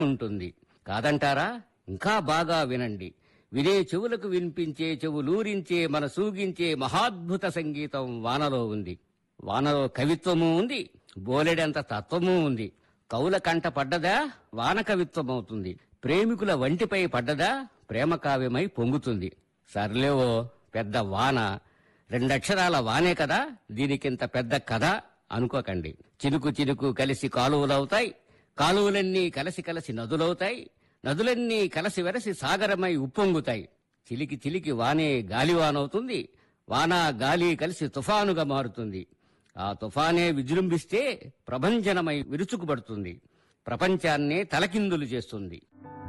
ఉంటుంది కాదంటారా ఇంకా బాగా వినండి వినే చెవులకు వినిపించే చెవులూరించే మన సూగించే మహాద్భుత సంగీతం వానలో ఉంది వానలో కవిత్వము ఉంది బోలెడంత తత్వము ఉంది కవుల కంట పడ్డదా వాన కవిత్వమవుతుంది ప్రేమికుల వంటిపై పడ్డదా ప్రేమ కావ్యమై పొంగుతుంది సర్లేవో పెద్ద వాన రెండక్షరాల వానే కదా దీనికింత పెద్ద కథ అనుకోకండి చినుకు చినుకు కలిసి కాలువలవుతాయి కాలువలన్నీ కలిసి కలిసి నదులవుతాయి నదులన్నీ కలిసి వెరసి సాగరమై ఉప్పొంగుతాయి చిలికి చిలికి వానే గాలివానవుతుంది వాన గాలి కలిసి తుఫానుగా మారుతుంది ఆ తుఫానే విజృంభిస్తే ప్రభంజనమై విరుచుకుపడుతుంది ప్రపంచాన్నే తలకిందులు చేస్తుంది